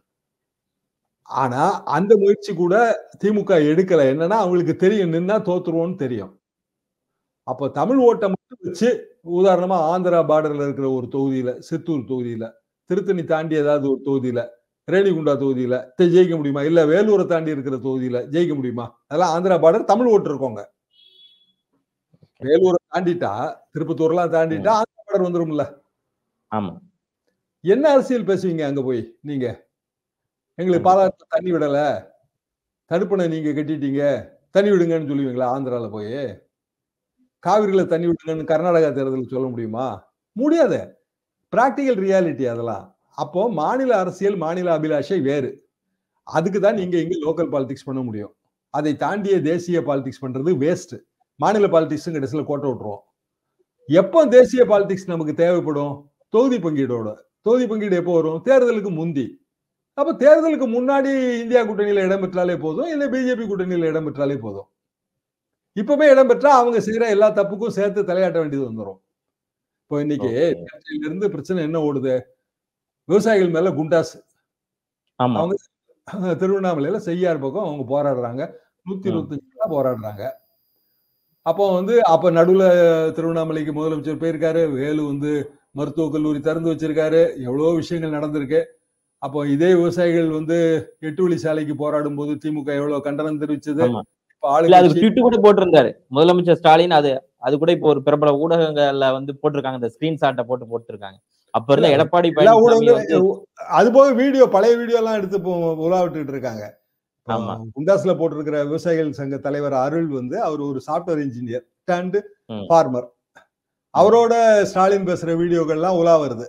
ஆனா அந்த முயற்சி கூட திமுக எடுக்கல என்னன்னா அவங்களுக்கு தெரியும் நின்னா தோத்துருவோம்னு தெரியும் அப்ப தமிழ் ஓட்டை மட்டும் வச்சு உதாரணமா ஆந்திரா பார்டர்ல இருக்கிற ஒரு தொகுதியில சித்தூர் தொகுதியில திருத்தணி தாண்டி ஏதாவது ஒரு தொகுதியில ரேணிகுண்டா தொகுதியில தெ- ஜெயிக்க முடியுமா இல்ல வேலூரை தாண்டி இருக்கிற தொகுதியில ஜெயிக்க முடியுமா அதெல்லாம் ஆந்திரா பார்டர் தமிழ் ஓட்டு இருக்கோங்க வேலூரை தாண்டிட்டா திருப்பத்தூர்லாம் தாண்டிட்டா ஆந்திரா பார்டர் வந்துரும்ல ஆமா என்ன அரசியல் பேசுவீங்க அங்க போய் நீங்க எங்களுக்கு பாலாற்றுல தண்ணி விடல தடுப்பணை நீங்க கட்டிட்டீங்க தண்ணி விடுங்கன்னு சொல்லுவீங்களா ஆந்திரால போய் காவிரியில தண்ணி விடுங்கன்னு கர்நாடகா தேர்தலில் சொல்ல முடியுமா முடியாது பிராக்டிக்கல் ரியாலிட்டி அதெல்லாம் அப்போ மாநில அரசியல் மாநில அபிலாஷை வேறு அதுக்கு தான் நீங்க இங்க லோக்கல் பாலிடிக்ஸ் பண்ண முடியும் அதை தாண்டிய தேசிய பாலிடிக்ஸ் பண்றது வேஸ்ட் மாநில பாலிடிக்ஸ் கடைசியில் கோட்டை விட்டுருவோம் எப்போ தேசிய பாலிடிக்ஸ் நமக்கு தேவைப்படும் தொகுதி பங்கீடோட தொகுதி பங்கீடு எப்போ வரும் தேர்தலுக்கு முந்தி அப்ப தேர்தலுக்கு முன்னாடி இந்தியா கூட்டணியில இடம் பெற்றாலே போதும் இல்ல பிஜேபி கூட்டணியில இடம் பெற்றாலே போதும் இப்பவே இடம் பெற்றா அவங்க செய்யற எல்லா தப்புக்கும் சேர்த்து தலையாட்ட வேண்டியது வந்துடும் இப்போ இன்னைக்கு Okay. நேற்றையில இருந்து பிரச்சனை என்ன ஓடுது விவசாயிகள் மேல குண்டாஸ் ஆமா அவங்க திருவண்ணாமலையில செய்யார் பக்கம் அவங்க போராடுறாங்க நூத்தி ம். இருபத்தஞ்சு போராடுறாங்க அப்போ வந்து அப்ப நடுவுல திருவண்ணாமலைக்கு முதலமைச்சர் போயிருக்காரு வேலு வந்து மருத்துவக் கல்லூரி திறந்து வச்சிருக்காரு எவ்வளவோ விஷயங்கள் நடந்திருக்கு அப்போ இதே விவசாயிகள் வந்து எட்டு வழி சாலைக்கு போராடும் போது திமுக எவ்வளவு கண்டனம் தெரிவிச்சது ஆமா. இப்ப இல்ல அதுக்கு ஆளுங்கட்சி ட்விட் கூட போட்டிருந்தாரு முதலமைச்சர் ஸ்டாலின் அது அது கூட இப்போ ஒரு பிரபல ஊடகங்கள்ல வந்து போட்டிருக்காங்க இந்த ஸ்கிரீன்ஷாட்டை போட்டு போட்டிருக்காங்க அப்ப இருந்த இல்ல, எடப்பாடி எல்லா பழனிசாமி வந்து ஊடகங்களும் அது போக வீடியோ பழைய வீடியோ எல்லாம் எடுத்து இப்போ உலாவிட்டு இருக்காங்க இப்போ ஆமா. குண்டாஸ்ல போட்டிருக்கிற விவசாயிகள் சங்க தலைவர் அருள் வந்து அவர் ஒரு software engineer and hmm. Farmer அவரோட ஸ்டாலின் பேசுற வீடியோக்கள்லாம் உலா வருது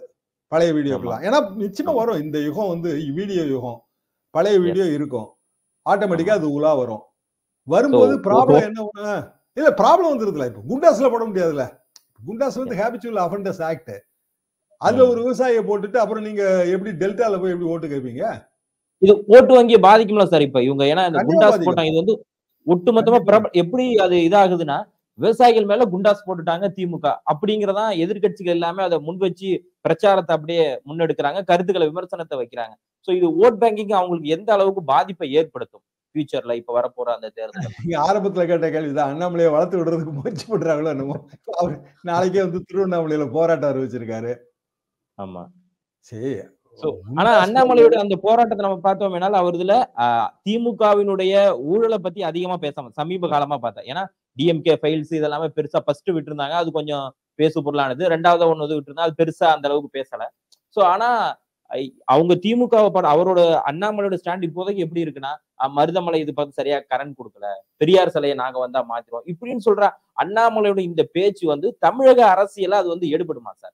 பழைய வீடியோக்கெல்லாம் ஏன்னா நிச்சயமா ஆமா. வரும் இந்த யுகம் வந்து வீடியோ யுகம் பழைய வீடியோ இருக்கும் ஆட்டோமேட்டிக்கா அது உலா வரும் வரும்போது So, ப்ராப்ளம் என்ன ஒண்ணு இல்ல ப்ராப்ளம் வந்துருதுல இப்ப குண்டாஸ்ல போட முடியாதுல்ல குண்டாஸ் வந்து ஹேபிச்சுவல் அஃபண்டஸ் ஆக்ட் அதுல ம். ஒரு விவசாயியை போட்டுட்டு அப்புறம் நீங்க எப்படி டெல்டால போய் எப்படி ஓட்டு கேட்பீங்க இது ஓட்டு வங்கியை பாதிக்கும்ல சார் இப்ப இவங்க ஏன்னா இந்த கண்டிப்பா குண்டாஸ் பாதிக்கும். போட்டாங்க இது வந்து ஒட்டுமொத்தமா கண்டிப்பா. பிரப- எப்படி அது இதாகுதுன்னா விவசாயிகள் மேல குண்டாஸ் போட்டுட்டாங்க திமுக அப்படிங்கறதா எதிர்க்கட்சிகள் எல்லாமே அதை முன் வச்சு பிரச்சாரத்தை அப்படியே முன்னெடுக்கிறாங்க கருத்துக்களை விமர்சனத்தை வைக்கிறாங்க சோ இது ஓட் பேங்கிங் அவங்களுக்கு எந்த அளவுக்கு பாதிப்பை ஏற்படுத்தும் ஃபியூச்சர்ல இப்ப வரப்போற அந்த தேர்தல் நீங்க ஆரம்பத்துல கேட்ட கேள்விதான் அண்ணாமலையை வளர்த்து விடுறதுக்கு முயற்சி பண்றாங்களோ என்னமோ அவர் நாளைக்கே வந்து திருவண்ணாமலையில போராட்டம் அறிவிச்சிருக்காரு ஆமா சரி So, ஆனா அண்ணாமலையோட அந்த போராட்டத்தை நம்ம பார்த்தோம்னால அவர் இதுல ஆஹ், திமுகவினுடைய ஊழலை பத்தி அதிகமா பேசாம சமீப காலமா பார்த்தேன் ஏன்னா டிஎம்கே ஃபைல்ஸ் இதெல்லாமே பெருசா ஃபர்ஸ்ட் விட்டுருந்தாங்க அது கொஞ்சம் பேசு பொருளானது ரெண்டாவது ஒண்ணு வந்து விட்டுருந்தா அது பெருசா அந்த அளவுக்கு பேசல சோ ஆனா ஐ- அவங்க திமுக அவரோட அண்ணாமலையோட ஸ்டாண்ட் இப்போதைக்கு எப்படி இருக்குன்னா அஹ், மருதமலை இது பார்த்து சரியா கரண்ட் கொடுக்கல பெரியார் சிலையை நாங்க வந்தா மாத்திருவோம் இப்படின்னு சொல்ற அண்ணாமலையோட இந்த பேச்சு வந்து தமிழக அரசியல அது வந்து எடுபடுமா சார்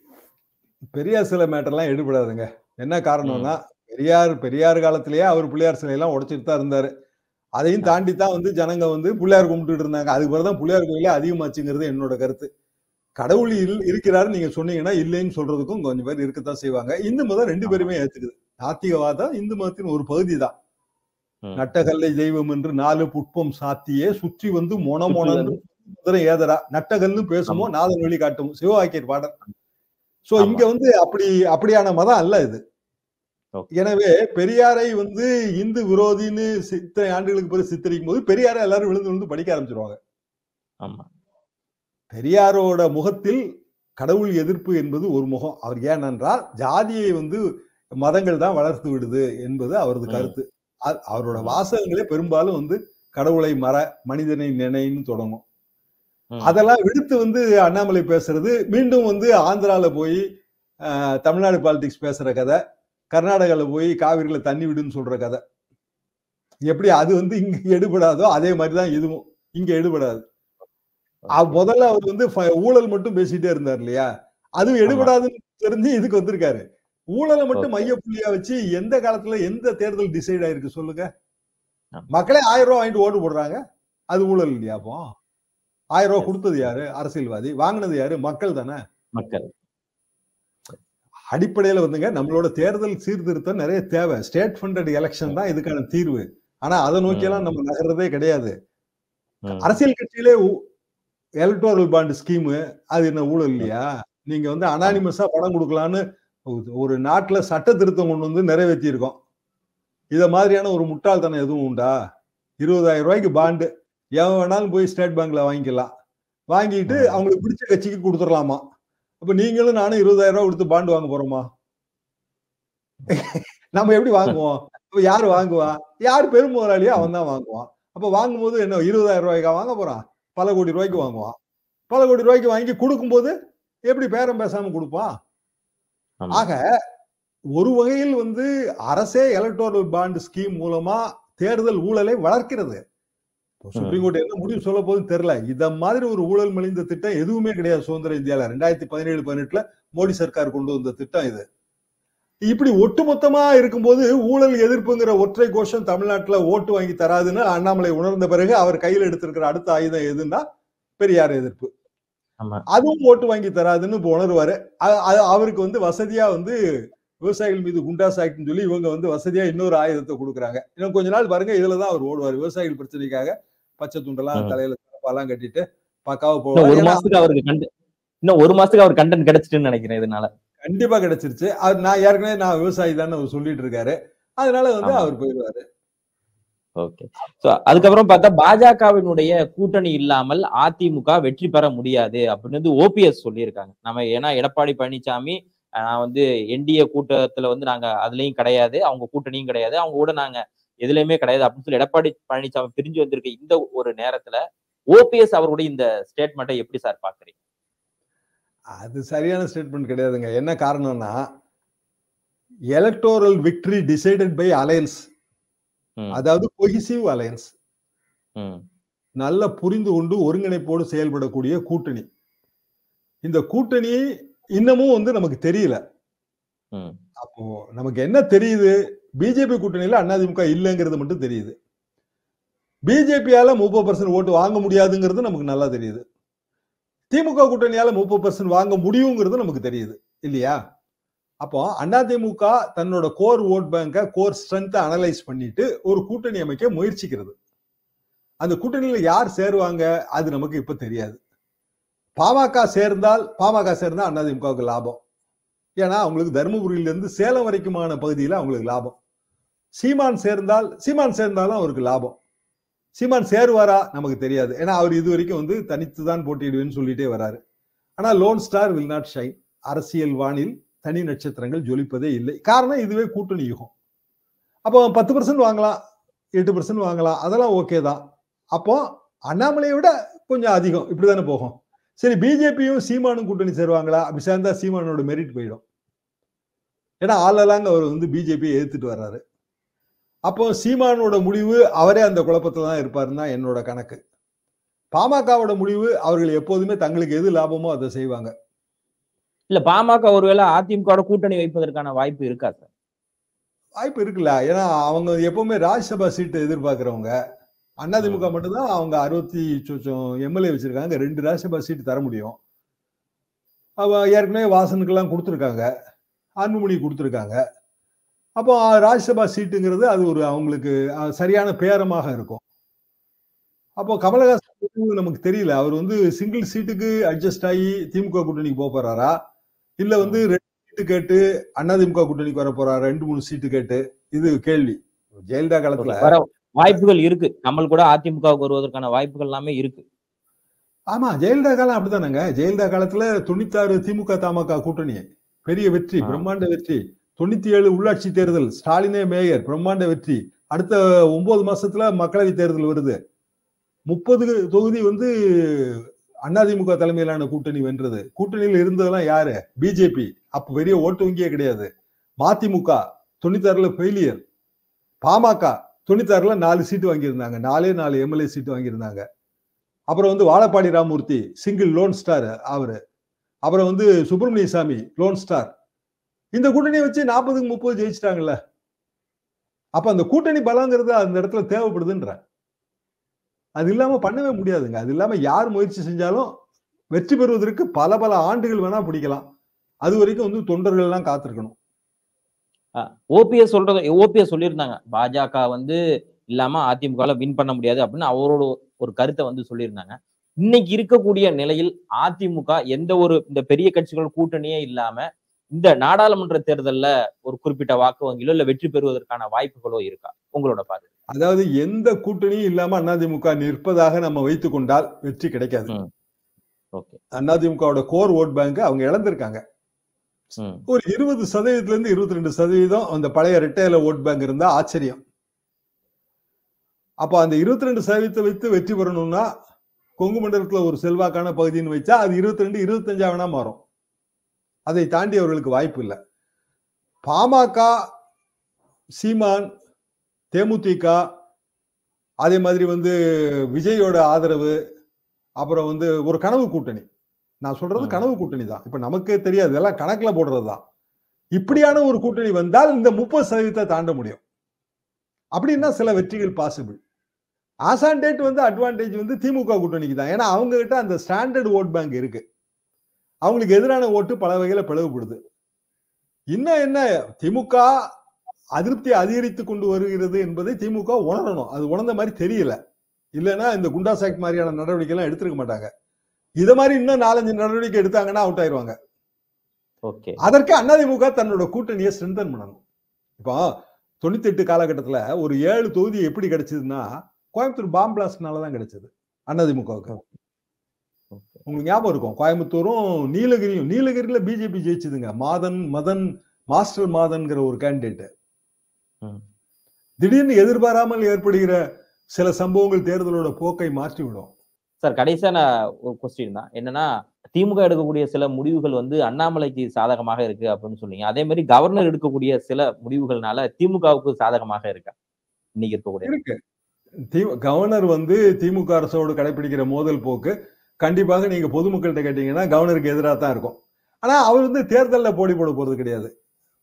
பெரியார் சில மேட்டர்லாம் எடுபடாதுங்க என்ன காரணம்னா பெரியார் பெரியார் காலத்திலேயே அவர் பிள்ளையார் சிலையெல்லாம் உடைச்சிட்டு தான் இருந்தாரு அதையும் தாண்டி தான் வந்து ஜனங்க வந்து பிள்ளையார் கும்பிட்டுட்டு இருந்தாங்க அதுக்கு பிறகு தான் பிள்ளையார் கோயிலே அதிகமாச்சுங்கிறது என்னோட கருத்து கடவுள் இல் இருக்கிறாரு நீங்க சொன்னீங்கன்னா இல்லைன்னு சொல்றதுக்கும் கொஞ்சம் பேர் இருக்கத்தான் செய்வாங்க இந்து மதம் ரெண்டு பேருமே ஏத்துக்குது நாத்திகவாதம் இந்து மதத்தின் ஒரு பகுதி தான் ம். நட்டகல்லை தெய்வம் என்று நாலு புட்பம் சாத்தியே சுற்றி வந்து மொன சுற்றி மொனன்னு வந்து. முதரம் ஏதரா நட்டகல்னு பேசுமோ நாதன் வழி காட்டும் சிவவாக்கியர் பாடல் சோ ஆமா. இங்க வந்து அப்படி அப்படியான மதம் அல்ல இது Okay. எனவே பெரியாரை வந்து இந்து விரோதின்னு இத்தனை ஆண்டுகளுக்கு பிறகு சித்தரிக்கும் போது பெரியாரை எல்லாரும் விழுந்து விழுந்து படிக்க ஆரம்பிச்சிருவாங்க ஆமா பெரியாரோட முகத்தில் கடவுள் எதிர்ப்பு என்பது ஒரு முகம் அவர் ஏனென்றால் ஜாதியை வந்து மதங்கள் தான் வளர்த்து விடுது என்பது அவரது ம். கருத்து அ- அவரோட ஆமா. வாசகங்களே பெரும்பாலும் வந்து கடவுளை மற மனிதனை நினைன்னு தொடங்கும் ம். அதெல்லாம் விடுத்து வந்து அண்ணாமலை பேசுறது மீண்டும் வந்து ஆந்திரால போய் அஹ், தமிழ்நாடு பாலிடிக்ஸ் பேசுற கதை கர்நாடகால போய் காவிரியில தண்ணி விடுன்னு சொல்ற கதை எப்படி அது வந்து இங்க எடுபடாதோ அதே மாதிரிதான் இதுவும் இங்க எடுபடாது அ- முதல்ல அவர் வந்து ஃப- ஊழல் மட்டும் பேசிட்டே இருந்தார் இல்லையா அதுவும் எடுபடாதுன்னு தெரிஞ்சு இதுக்கு வந்திருக்காரு ஊழலை மட்டும் Okay. மைய புள்ளியா வச்சு எந்த காலத்துல எந்த தேர்தல் டிசைட் ஆயிருக்கு சொல்லுங்க ஆமா. மக்களே ஆயிரம் ரூபாய் வாங்கிட்டு ஓட்டு போடுறாங்க அது ஊழல் இல்லையா அப்போ ஆயிரம் ரூபாய் Yes. கொடுத்தது யாரு அரசியல்வாதி வாங்கினது யாரு மக்கள் தானே மக்கள் அடிப்படையில வந்துங்க நம்மளோட தேர்தல் சீர்திருத்தம் நிறைய தேவை ஸ்டேட் ஃபண்டட் எலெக்ஷன் தான் இதுக்கான தீர்வு ஆனா அதை நோக்கியெல்லாம் நம்ம நகர்றதே கிடையாது ம். அரசியல் கட்சியிலே எலக்டோரல் பாண்ட் ஸ்கீம் அது என்ன ஊழல் இல்லையா நீங்க வந்து அனானிமஸா பணம் கொடுக்கலான்னு ஒரு- ஒரு நாட்டுல சட்ட திருத்தம் கொண்டு வந்து நிறைவேற்றி இருக்கோம் இத மாதிரியான ஒரு முட்டாள்தனம் எதுவும் உண்டா இருபதாயிரம் ரூபாய்க்கு பாண்டு எவன் வேணாலும் போய் ஸ்டேட் பேங்க்ல வாங்கிக்கலாம் வாங்கிட்டு ம். அவங்களுக்கு பிடிச்ச கட்சிக்கு கொடுத்துடலாமா அப்ப நீங்களும் நானும் இருபதாயிரம் ரூபாய் கொடுத்து பாண்டு வாங்க போறோமா நம்ம எப்படி வாங்குவோம் இப்ப யாரு வாங்குவா யார் பெரும் முதலாளியோ அவன் தான் வாங்குவான் அப்ப வாங்கும்போது என்ன இருபதாயிரம் ரூபாய்க்கா வாங்க போறான் பல கோடி ரூபாய்க்கு வாங்குவான் பல கோடி ரூபாய்க்கு வாங்கி கொடுக்கும்போது எப்படி பேரம் பேசாம கொடுப்பான் ஆமா. ஆக ஒரு வகையில் வந்து அரசே எலக்டோரல் பாண்ட் ஸ்கீம் மூலமா தேர்தல் ஊழலை வளர்க்கிறது இப்போ சுப்ரீம் கோர்ட் என்ன முடிவு சொல்ல போகுதுன்னு தெரியல இத மாதிரி ஒரு ஊழல் மலிந்த திட்டம் எதுவுமே கிடையாது சுதந்திர இந்தியால ரெண்டாயிரத்தி பதினேழு பதினெட்டுல மோடி சர்க்கார் கொண்டு வந்த திட்டம் இது இப்படி ஒட்டுமொத்தமா இருக்கும்போது ஊழல் எதிர்ப்புங்கிற ஒற்றை கோஷம் தமிழ்நாட்டுல ஓட்டு வாங்கி தராதுன்னு அண்ணாமலை உணர்ந்த பிறகு அவர் கையில் எடுத்திருக்கிற அடுத்த ஆயுதம் எதுன்னா பெரியார் எதிர்ப்பு ஆமா. அதுவும் ஓட்டு வாங்கி தராதுன்னு இப்ப உணர்வாரு அ- அ- அவருக்கு வந்து வசதியா வந்து விவசாயிகள் மீது குண்டாஸ் ஆக்ட்னு சொல்லி இவங்க வந்து வசதியா இன்னொரு ஆயுதத்தை கொடுக்குறாங்க இன்னும் கொஞ்ச நாள் பாருங்க இதுலதான் அவர் ஓடுவார் விவசாயிகள் பிரச்சனைக்காக பச்சை துண்டெல்லாம் ம். தலையில தலப்பாலாம் கட்டிட்டு பக்காவா இன்னும் ஒரு போவார் ஏன்னா மாசத்துக்கு அவருக்கு கண்டு இன்னும் ஒரு மாசத்துக்கு அவர் கண்டென்ட் கிடைச்சிட்டுன்னு நினைக்கிறேன் இதனால கண்டிப்பா கிடைச்சிருச்சு அவர் நான் ஏற்கனவே நான் விவசாயி தானே அவர் சொல்லிட்டு இருக்காரு அதனால வந்து ஆமா. அவர் போயிடுவாரு ஓகே சோ அதுக்கப்புறம் பார்த்தா பாஜகவினுடைய கூட்டணி இல்லாமல் அதிமுக வெற்றி பெற முடியாது அப்படின்னு வந்து ஓபிஎஸ் சொல்லியிருக்காங்க நம்ம ஏன்னா எடப்பாடி பழனிசாமி அஹ், நான் வந்து என்டிஏ கூட்டத்துல வந்து நாங்க அதுலயும் கிடையாது அவங்க கூட்டணியும் கிடையாது அவங்க கூட நாங்க எதுலயுமே கிடையாது அப்படின்னு சொல்லி எடப்பாடி பழனிசாமி பிரிஞ்சு வந்திருக்க இந்த ஒரு நேரத்துல ஓபிஎஸ் அவருடைய இந்த ஸ்டேட்மெண்ட்டை எப்படி சார் பாக்குறீங்க அது சரியான ஸ்டேட்மெண்ட் கிடையாதுங்க என்ன காரணம்னா electoral victory decided by alliance hmm. அதாவது கொஹிசிவ் அலையன்ஸ் ம், நல்ல புரிந்து கொண்டு ஒருங்கிணைப்போடு செயல்படக்கூடிய கூட்டணி இந்த கூட்டணி இன்னமும் வந்து நமக்கு தெரியல ம். அப்போ நமக்கு என்ன தெரியுது பிஜேபி கூட்டணியில அதிமுக இல்லைங்கிறது மட்டும் தெரியுது பிஜேபியால முப்பது பர்சன்ட் ஓட்டு வாங்க முடியாதுங்கிறது நமக்கு நல்லா தெரியுது திமுக கூட்டணியால முப்பது பர்சன்ட் வாங்க முடியுங்கிறது நமக்கு தெரியுது இல்லையா அப்போ அதிமுக தன்னோட கோர் ஓட் பேங்கை கோர் ஸ்ட்ரென்த்தை அனலைஸ் பண்ணிட்டு ஒரு கூட்டணி அமைக்க முயற்சிக்கிறது அந்த கூட்டணியில யார் சேருவாங்க அது நமக்கு இப்ப தெரியாது பாமக சேர்ந்தால் பாமக சேர்ந்தா அதிமுகவுக்கு லாபம் ஏன்னா அவங்களுக்கு தருமபுரியில இருந்து சேலம் வரைக்குமான பகுதியில அவங்களுக்கு லாபம் சீமான் சேர்ந்தால் சீமான் சேர்ந்தாலும் அவருக்கு லாபம் சீமான் சேருவாரா நமக்கு தெரியாது ஏன்னா அவர் இது வரைக்கும் வந்து தனித்து தான் போட்டியிடுவேன்னு சொல்லிட்டே வராரு ஆனா lone star will not shine அரசியல் வானில் தனி நட்சத்திரங்கள் ஜொலிப்பதே இல்லை காரணம் இதுவே கூட்டணி யுகம் அப்போ பத்து பர்சன்ட் வாங்கலாம் எட்டு பர்சன்ட் வாங்கலாம் அதெல்லாம் ஓகே தான் அப்போ அண்ணாமலையை விட கொஞ்சம் அதிகம் இப்படிதானே போகும் சரி பிஜேபியும் சீமானும் கூட்டணி சேருவாங்களா அப்படி சேர்ந்தா சீமானோட மெரிட் போயிடும் ஏன்னா ஆளலாங்க அவர் வந்து பிஜேபியை எதிர்த்துட்டு வர்றாரு அப்போ சீமானோட முடிவு அவரே அந்த குழப்பத்துல தான் இருப்பாருன்னு தான் என்னோட கணக்கு பாமகவோட முடிவு அவர்கள் எப்போதுமே தங்களுக்கு எது லாபமோ அதை செய்வாங்க இல்ல பாமக ஒருவேளை அதிமுக கூட்டணி வைப்பதற்கான வாய்ப்பு இருக்கா சார் வாய்ப்பு இருக்குல்ல ஏன்னா அவங்க எப்பவுமே ராஜ்யசபா சீட்டு எதிர்பார்க்கிறவங்க அதிமுக மட்டும்தான் அவங்க அறுபத்தி சொச்சம் எம்எல்ஏ வச்சிருக்காங்க ரெண்டு ராஜ்யசபா சீட்டு தர முடியும் அவ ஏற்கனவே வாசனுக்கெல்லாம் கொடுத்துருக்காங்க அன்புமணி கொடுத்துருக்காங்க அப்போ ராஜ்யசபா சீட்டுங்கிறது அது ஒரு அவங்களுக்கு அஹ், சரியான பேரமாக இருக்கும் அப்போ கமலஹாசன் நமக்கு தெரியல அவர் வந்து சிங்கிள் சீட்டுக்கு அட்ஜஸ்ட் ஆகி திமுக கூட்டணிக்கு போக போறாரா இல்ல வந்து ரெண்டு சீட்டு கேட்டு அதிமுக கூட்டணிக்கு வர போறாரா ரெண்டு மூணு சீட்டு கேட்டு இது கேள்வி ஜெயலலிதா காலத்துல வர வாய்ப்புகள் இருக்கு கமல் கூட அதிமுகவுக்கு வருவதற்கான வாய்ப்புகள் எல்லாமே இருக்கு ஆமா ஜெயலலிதா காலம் அப்படித்தானங்க ஜெயலலிதா காலத்துல தொண்ணூத்தாறு திமுக தமாக கூட்டணி பெரிய வெற்றி ஆ. பிரம்மாண்ட வெற்றி தொண்ணூத்தி ஏழு உள்ளாட்சி தேர்தல் ஸ்டாலினே மேயர் பிரம்மாண்ட வெற்றி அடுத்த ஒன்பது மாசத்துல மக்களவை தேர்தல் வருது முப்பது தொகுதி வந்து அதிமுக தலைமையிலான கூட்டணி வென்றது கூட்டணியில் இருந்ததெல்லாம் யாரு பிஜேபி அப்ப பெரிய ஓட்டு வங்கியே கிடையாது மதிமுக தொண்ணூத்தாறுல ஃபெயிலியர் பாமக தொண்ணூத்தாறுல நாலு சீட்டு வாங்கியிருந்தாங்க நாலே நாலு எம்எல்ஏ சீட்டு வாங்கியிருந்தாங்க அப்புறம் வந்து Vazhappadi Ramurthy single lone star அவரு அப்புறம் வந்து சுப்பிரமணிய சாமி லோன் ஸ்டார் இந்த கூட்டணியை வச்சு நாற்பதுக்கு முப்பது ஜெயிச்சிட்டாங்கல்ல அப்ப அந்த கூட்டணி பலங்கிறது அந்த இடத்துல தேவைப்படுதுன்ற அது இல்லாம பண்ணவே முடியாதுங்க அது இல்லாம யார் முயற்சி செஞ்சாலும் வெற்றி பெறுவதற்கு பல பல ஆண்டுகள் வேணா பிடிக்கலாம் அது வரைக்கும் வந்து தொண்டர்கள் எல்லாம் காத்திருக்கணும் ஓபிஎஸ் சொல்றது ஓபிஎஸ் சொல்லியிருந்தாங்க பாஜக வந்து இல்லாம அதிமுக வின் பண்ண முடியாது அப்படின்னு அவரோட ஒரு கருத்தை வந்து சொல்லியிருந்தாங்க இன்னைக்கு இருக்கக்கூடிய நிலையில் அதிமுக எந்த ஒரு இந்த பெரிய கட்சிகள் கூட்டணியே இல்லாம இந்த நாடாளுமன்ற தேர்தல்ல ஒரு குறிப்பிட்ட வாக்கு வங்கிலோ இல்ல வெற்றி பெறுவதற்கான வாய்ப்புகளோ இருக்கா உங்களோட பார்வை அதாவது எந்த கூட்டணியும் இல்லாம அதிமுக நிற்பதாக நம்ம வைத்துக் கொண்டால் வெற்றி கிடைக்காது ம். ஓகே அதிமுகவோட கோர் ஓட் பேங்க் அவங்க இழந்திருக்காங்க ம் ஒரு இருபது சதவீதத்துல இருந்து இருபத்தி ரெண்டு சதவீதம் அந்த பழைய ரெட்டையில ஓட் பேங்க் இருந்தா ஆச்சரியம் அப்ப அந்த இருபத்தி ரெண்டு சதவீதத்தை வைத்து வெற்றி பெறணும்னா கொங்கு மண்டலத்துல ஒரு செல்வாக்கான பகுதின்னு வச்சா அது இருபத்தி ரெண்டு இருபத்தஞ்சா வேணா மாறும் அதை தாண்டி அவர்களுக்கு வாய்ப்பு இல்லை பாமக சீமான் தேமுதிக அதே மாதிரி வந்து விஜயோட ஆதரவு அப்புறம் வந்து ஒரு கனவு கூட்டணி நான் சொல்றது ம். கனவு கூட்டணி தான் இப்ப நமக்கே தெரியாது இதெல்லாம் கணக்குல போடுறது தான் இப்படியான ஒரு கூட்டணி வந்தால் இந்த முப்பது சதவீதத்தை தாண்ட முடியும் அப்படின்னா சில வெற்றிகள் பாசிபிள் ஆசான் டேட் வந்து அட்வான்டேஜ் வந்து திமுக கூட்டணிக்கு தான் ஏன்னா அவங்க கிட்ட அந்த ஸ்டாண்டர்ட் ஓட் பேங்க் இருக்கு அவங்களுக்கு எதிரான ஓட்டு பல வகையில பிளவுபடுது இன்னும் என்ன திமுக அதிருப்தி அதிகரித்து கொண்டு வருகிறது என்பதை திமுக உணரணும் அது உணர்ந்த மாதிரி தெரியல இல்லைன்னா இந்த குண்டாஸ் ஆக்ட் மாதிரியான நடவடிக்கை எல்லாம் எடுத்திருக்க மாட்டாங்க இத மாதிரி இன்னும் நாலஞ்சு நடவடிக்கை எடுத்தாங்கன்னா அவுட் ஆயிருவாங்க ஓகே அதற்கு அதிமுக தன்னோட கூட்டணியை ஸ்ட்ரென்தன் பண்ணணும் இப்போ தொண்ணூத்தி எட்டு காலகட்டத்துல ஒரு ஏழு தொகுதி எப்படி கிடைச்சதுன்னா கோயம்புத்தூர் பாம் பிளாஸ்ட்னால தான் கிடைச்சது அதிமுகவுக்கு ஓகே உங்களுக்கு ஞாபகம் இருக்கும் கோயம்புத்தூரும் நீலகிரியும் நீலகிரியில பிஜேபி ஜெயிச்சதுங்க மாதன் மதன் மாஸ்டர் மாதன்கிற ஒரு கேண்டிடேட் ம். திடீர்னு எதிர்பாராமல் ஏற்படுகிற சில சம்பவங்கள் தேர்தலோட போக்கை மாற்றி விடும் சார் கடைசியா நான் ஒரு கொஸ்டின் தான் என்னன்னா திமுக எடுக்கக்கூடிய சில முடிவுகள் வந்து அண்ணாமலைக்கு சாதகமாக இருக்கு அப்படின்னு சொன்னீங்க அதே மாதிரி கவர்னர் எடுக்கக்கூடிய சில முடிவுகள்னால திமுகவுக்கு சாதகமாக இருக்கா இன்னைக்கு இருக்கக்கூடிய இருக்கு தி- கவர்னர் வந்து திமுக அரசோடு கடைபிடிக்கிற மோதல் போக்கு கண்டிப்பாக நீங்க பொதுமக்கள்கிட்ட கேட்டீங்கன்னா கவர்னருக்கு எதிராக தான் இருக்கும் ஆனா அவர் வந்து தேர்தலில் போடி போட போறது கிடையாது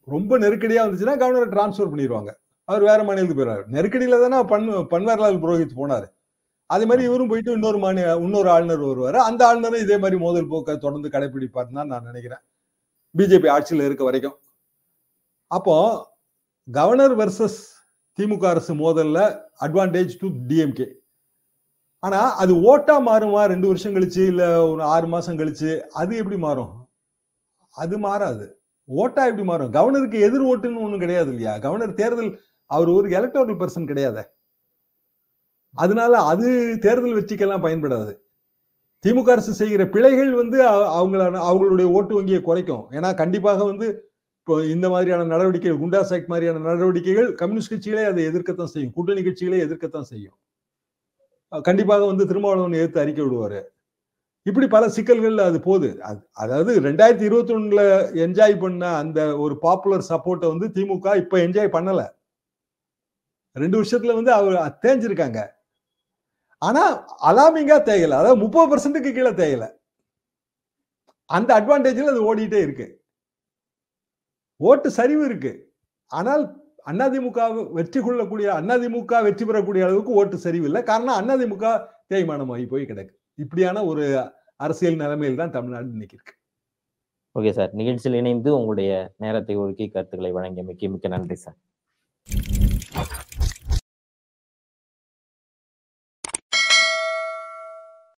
ரொம்ப நெருக்கடியா வந்துச்சுன்னா கவர்னரை டிரான்ஸ்ஃபர் பண்ணிடுவாங்க அவர் வேற மாநிலத்துக்கு போயிடுவாரு நெருக்கடியில தானே பன் பன்வாரிலால் புரோஹித் போனாரு அதே மாதிரி இவரும் போயிட்டு இன்னொரு மாநில இன்னொரு ஆளுநர் வருவாரு அந்த ஆளுநரும் இதே மாதிரி மோதல் போக்க தொடர்ந்து கடைபிடிப்பாருன்னு தான் நான் நினைக்கிறேன் பிஜேபி ஆட்சியில் இருக்க வரைக்கும் அப்போ கவர்னர் வர்சஸ் திமுக அரசு மோதல்ல அட்வான்டேஜ் டு டிஎம்கே ஆனா அது ஓட்டா மாறுமா ரெண்டு வருஷம் கழிச்சு இல்ல ஒரு ஆறு மாசம் கழிச்சு அது எப்படி மாறும் அது மாறாது ஓட்டா எப்படி மாறும் கவர்னருக்கு எதிர் ஓட்டுன்னு ஒண்ணும் கிடையாது இல்லையா கவர்னர் தேர்தல் அவர் ஒரு எலக்டோரல் பர்சன் கிடையாது அதனால அது தேர்தல் வெற்றிக்கெல்லாம் பயன்படாது திமுக அரசு செய்கிற பிழைகள் வந்து அ- அவங்கள அவங்களுடைய ஓட்டு வங்கியை குறைக்கும் ஏன்னா கண்டிப்பாக வந்து இப்போ இந்த மாதிரியான நடவடிக்கைகள் குண்டாஸ் ஆக்ட் மாதிரியான நடவடிக்கைகள் கம்யூனிஸ்ட் கட்சிகளே அதை எதிர்க்கத்தான் செய்யும் கூட்டணி கட்சிகளே எதிர்க்கத்தான் செய்யும் அஹ் கண்டிப்பாக வந்து திருமாவளவன் எதிர்த்து அறிக்கை விடுவாரு இப்படி பல சிக்கல்கள் அது போகுது அது- அதாவது ரெண்டாயிரத்தி இருபத்தி ஒண்ணுல என்ஜாய் பண்ண அந்த ஒரு பாப்புலர் சப்போர்ட்டை வந்து திமுக இப்ப என்ஜாய் பண்ணல ரெண்டு வருஷத்துல வந்து அவர் தேஞ்சிருக்காங்க ஆனா அலாமிங்கா தேயல அதாவது முப்பது பர்சன்ட்டுக்கு கீழே தேயல அந்த அட்வான்டேஜ்ல அது ஓடிட்டே இருக்கு ஓட்டு சரிவு இருக்கு ஆனால் அதிமுக வெற்றி கொள்ளக்கூடிய அதிமுக வெற்றி பெறக்கூடிய அளவுக்கு ஓட்டு சரிவு இல்லை காரணம் அதிமுக தேய்மானமாகி போய் கிடக்கு இப்படியான ஒரு அரசியல் நிலைமையில் தான் தமிழ்நாடு இன்னைக்கு இருக்கு ஓகே சார் நிகழ்ச்சியில் இணைந்து உங்களுடைய நேரத்தை ஒதுக்கி கருத்துக்களை வழங்கிய மிக்க மிக்க நன்றி சார்